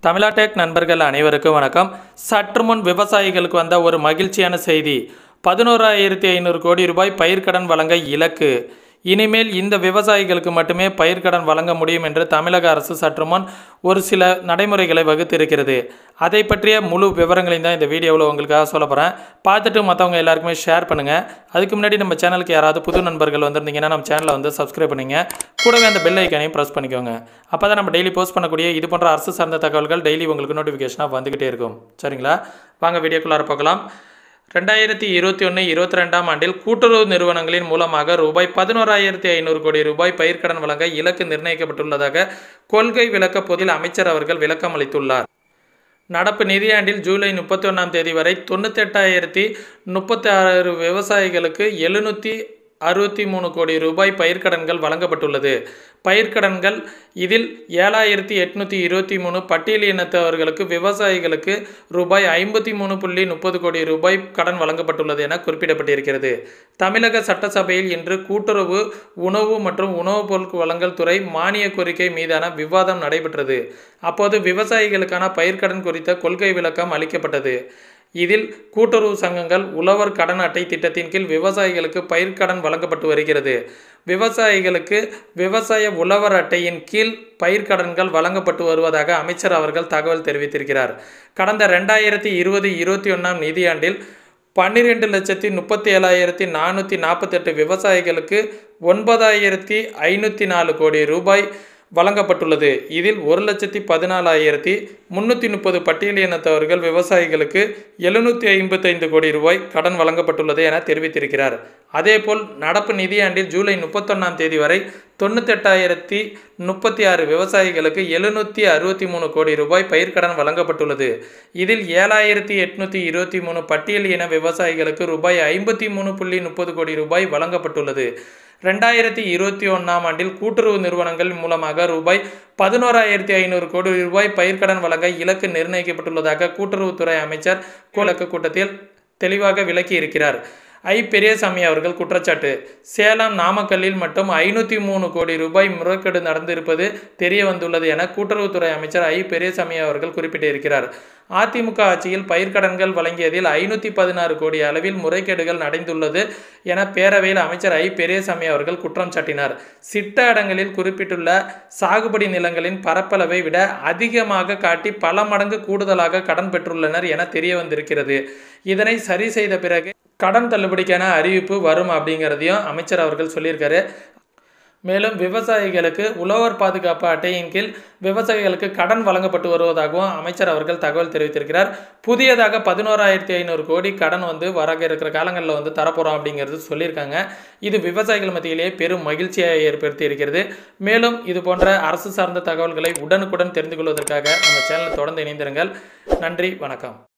தமிழா டெக் நண்பர்கள் அனைவருக்கும் வணக்கம் சற்று முன் விவசாயிகளுக்கு வந்த ஒரு மகிழ்ச்சியான செய்தி பதினோராயிரத்தி ஐநூறு கோடி ரூபாய் பயிர்க்கடன் வழங்க இலக்கு இனிமேல் இந்த விவசாயிகளுக்கு மட்டுமே பயிர்க்கடன் வழங்க முடியும் என்று தமிழக அரசு சற்று முன் ஒரு சில நடைமுறைகளை வகுத்திருக்கிறது அதை பற்றிய முழு விவரங்களையும் தான் இந்த வீடியோவில் உங்களுக்காக சொல்ல போகிறேன் பார்த்துட்டு மற்றவங்க எல்லாருக்குமே ஷேர் பண்ணுங்கள் அதுக்கு முன்னாடி நம்ம சேனலுக்கு யாராவது புது நண்பர்கள் வந்திருந்தீங்கன்னா நம்ம சேனலை வந்து சப்ஸ்கிரைப் பண்ணுங்க கூடவே அந்த பெல் ஐக்கானையும் ப்ரெஸ் பண்ணிக்கோங்க அப்போ தான் நம்ம டெய்லி போஸ்ட் பண்ணக்கூடிய இது போன்ற அரசு சார்ந்த தகவல்கள் டெய்லி உங்களுக்கு நோட்டிஃபிகேஷனாக வந்துக்கிட்டே இருக்கும் சரிங்களா வாங்க வீடியோக்குள்ளார பார்க்கலாம் ரெண்டாயிரத்தி இருபத்தி ஒன்று இருபத்தி ரெண்டாம் ஆண்டில் கூட்டுறவு நிறுவனங்களின் மூலமாக ரூபாய் பதினோராயிரத்தி ஐநூறு கோடி ரூபாய் பயிர்க்கடன் வழங்க இலக்கு நிர்ணயிக்கப்பட்டுள்ளதாக கொள்கை விளக்க பொதில் அமைச்சர் அவர்கள் விளக்கம் அளித்துள்ளார் நடப்பு நிதியாண்டில் ஜூலை முப்பத்தி ஒன்றாம் தேதி வரை தொண்ணூத்தெட்டாயிரத்தி முப்பத்தி ஆறு விவசாயிகளுக்கு எழுநூற்றி அறுபத்தி மூணு கோடி ரூபாய் பயிர்க்கடன்கள் வழங்கப்பட்டுள்ளது பயிர்க்கடன்கள் இதில் ஏழாயிரத்தி எட்நூற்றி இருபத்தி மூணு பட்டியல் இனத்தவர்களுக்கு விவசாயிகளுக்கு ரூபாய் ஐம்பத்தி மூணு புள்ளி முப்பது கோடி ரூபாய் கடன் வழங்கப்பட்டுள்ளது என குறிப்பிடப்பட்டிருக்கிறது தமிழக சட்டசபையில் இன்று கூட்டுறவு உணவு மற்றும் உணவுப் பொருட்கள் வழங்கல் துறை மானிய கோரிக்கை மீதான விவாதம் நடைபெற்றது அப்போது விவசாயிகளுக்கான பயிர்க்கடன் குறித்த கொள்கை விளக்கம் அளிக்கப்பட்டது இதில் கூட்டுறவு சங்கங்கள் உழவர் கடன் அட்டை திட்டத்தின் கீழ் விவசாயிகளுக்கு பயிர்க்கடன் வழங்கப்பட்டு வருகிறது விவசாயிகளுக்கு விவசாய உழவர் அட்டையின் கீழ் பயிர்க்கடன்கள் வழங்கப்பட்டு வருவதாக அமைச்சர் அவர்கள் தகவல் தெரிவித்திருக்கிறார் கடந்த ரெண்டாயிரத்தி இருபது இருபத்தி ஒன்றாம் நிதியாண்டில் பன்னிரெண்டு லட்சத்தி முப்பத்தி ஏழாயிரத்தி நானூற்றி நாற்பத்தெட்டு விவசாயிகளுக்கு ஒன்பதாயிரத்தி ஐநூற்றி நாலு கோடி ரூபாய் வழங்கப்பட்டுள்ளது இதில் ஒரு லட்சத்தி பதினாலாயிரத்தி முன்னூற்றி முப்பது பட்டியலினத்தவர்கள் விவசாயிகளுக்கு எழுநூற்றி ஐம்பத்தைந்து கோடி ரூபாய் கடன் வழங்கப்பட்டுள்ளது என தெரிவித்திருக்கிறார் அதேபோல் நடப்பு நிதியாண்டில் ஜூலை முப்பத்தொன்னாம் தேதி வரை தொண்ணூத்தெட்டாயிரத்தி முப்பத்தி ஆறு விவசாயிகளுக்கு எழுநூற்றி அறுபத்தி மூணு கோடி ரூபாய் பயிர்க்கடன் வழங்கப்பட்டுள்ளது இதில் ஏழாயிரத்தி எட்நூற்றி இருபத்தி மூணு பட்டியல் இன விவசாயிகளுக்கு ரூபாய் ஐம்பத்தி மூணு புள்ளி முப்பது கோடி ரூபாய் வழங்கப்பட்டுள்ளது ரெண்டாயிரத்தி இருபத்தி ஒன்றாம் ஆண்டில் கூட்டுறவு நிறுவனங்கள் மூலமாக ரூபாய் பதினோராயிரத்தி ஐநூறு கோடி ரூபாய் பயிர்க்கடன் வழங்க இலக்கு நிர்ணயிக்கப்பட்டுள்ளதாக கூட்டுறவுத்துறை அமைச்சர் விளக்க கூட்டத்தில் தெளிவாக விளக்கி இருக்கிறார் ஐ பெரியசாமி அவர்கள் குற்றச்சாட்டு சேலம் நாமக்கல்லில் மட்டும் ஐநூற்றி மூணு கோடி ரூபாய் முறைகேடு நடந்திருப்பது தெரிய வந்துள்ளது என கூட்டுறவுத்துறை அமைச்சர் ஐ பெரியசாமி அவர்கள் குறிப்பிட்டிருக்கிறார் அதிமுக ஆட்சியில் பயிர்க்கடன்கள் வழங்கியதில் ஐநூற்றி பதினாறு கோடி அளவில் முறைகேடுகள் நடந்துள்ளது என பேரவையில் அமைச்சர் ஐ பெரியசாமி அவர்கள் குற்றம் சாட்டினார் சிட்ட இடங்களில் குறிப்பிட்டுள்ள சாகுபடி நிலங்களின் பரப்பளவை விட அதிகமாக காட்டி பல மடங்கு கூடுதலாக கடன் பெற்றுள்ளனர் என தெரிய வந்திருக்கிறது இதனை சரி செய்த பிறகு கடன் தள்ளுபடிக்கான அறிவிப்பு வரும் அப்படிங்கிறதையும் அமைச்சர் அவர்கள் சொல்லியிருக்காரு மேலும் விவசாயிகளுக்கு உழவர் பாதுகாப்பு அட்டையின் கீழ் விவசாயிகளுக்கு கடன் வழங்கப்பட்டு வருவதாகவும் அமைச்சர் அவர்கள் தகவல் தெரிவித்திருக்கிறார் புதியதாக பதினோராயிரத்தி ஐநூறு கோடி கடன் வந்து வர இருக்கிற காலங்களில் வந்து தரப்போகிறோம் அப்படிங்கிறது சொல்லியிருக்காங்க இது விவசாயிகள் மத்தியிலேயே பெரும் மகிழ்ச்சியை ஏற்படுத்தி இருக்கிறது மேலும் இது போன்ற அரசு சார்ந்த தகவல்களை உடனுக்குடன் தெரிந்து கொள்வதற்காக நம்ம சேனலை தொடர்ந்து இணைந்திருங்கள் நன்றி வணக்கம்